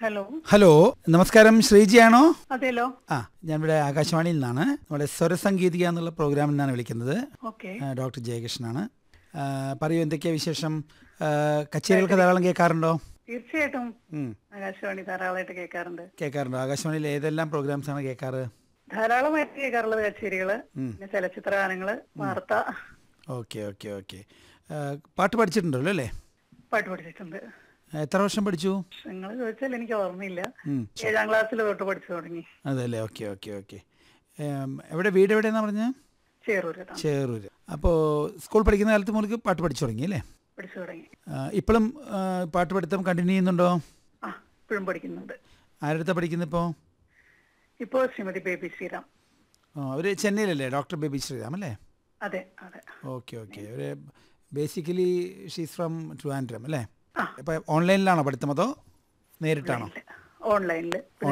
Hello hello നമസ്കാരം ശ്രീജിയാണോ അതെല്ലോ ആ ഞാനിവിടെ ആകാശവാണിയിൽ നിന്നാണ് നമ്മുടെ സ്വരസംഗീതിക എന്നുള്ള പ്രോഗ്രാമിൽ നിന്നാണ് വിളിക്കുന്നത് ഓക്കെ ആ, ഡോക്ടർ ജയകൃഷ്ണനാണ് ആ, പറയൂ എന്തൊക്കെയാ വിശേഷം ആ, കച്ചേരികൾക്ക് ധാരാളം കേൾക്കാറുണ്ടോ തീർച്ചയായിട്ടും ഉം, ആകാശവാണി ധാരാളമായിട്ട് കേൾക്കാറുണ്ട് കേൾക്കാറുണ്ടോ ആകാശവാണിയിൽ ഏതെല്ലാം പ്രോഗ്രാംസ് ആണ് കേൾക്കാറ് ധാരാളമായിട്ട് കേൾക്കാറുള്ളത് കച്ചേരികള് പിന്നെ ചലച്ചിത്ര ഗാനങ്ങള് വാർത്ത ഓക്കെ ഓക്കെ ഓക്കെ ആ, പാട്ട് പഠിച്ചിട്ടുണ്ടല്ലോ അല്ലേ പാട്ട് പഠിച്ചിട്ടുണ്ട് എത്ര വർഷം പഠിച്ചു നിങ്ങൾ ചോദിച്ചാൽ എനിക്ക് ഓർമ്മയില്ല ഉം, ഏഴാം ക്ലാസ്സിൽ തൊട്ട് പഠിച്ചു തുടങ്ങി അതല്ലേ ഓക്കെ ഓക്കെ ഓക്കെ ഏം, എവിടെ വീട് എവിടെയാണെന്ന് പറഞ്ഞാൽ ചേറൂര് കേട്ടോ ചേറൂര് അപ്പോൾ സ്കൂൾ പഠിക്കുന്ന കാലത്ത് മുതൽ പാട്ട് പഠിച്ചു തുടങ്ങി അല്ലേ പഠിച്ചു തുടങ്ങി ഇപ്പോഴും പാട്ട് പഠിത്തം കണ്ടിന്യൂ ചെയ്യുന്നുണ്ടോ ആ ഇപ്പോഴും പഠിക്കുന്നുണ്ട് ആരുടെ പഠിക്കുന്നത് ഇപ്പോൾ ഇപ്പോ ശ്രീമതി ബേബി ശ്രീറാം അവർ ചെന്നൈയിലല്ലേ ഡോക്ടർ ബേബി ശ്രീറാം അല്ലേ അതെ അതെ ഓക്കെ ഓക്കെ ഒരു ബേസിക്കലി ഷീസ് ഫ്രം ട്രിവാൻഡ്രം അല്ലേ ആ. അപ്പോൾ ഓൺലൈനിലാണോ പഠിത്തം അതോ നേരിട്ടാണോ ഓൺലൈനിൽ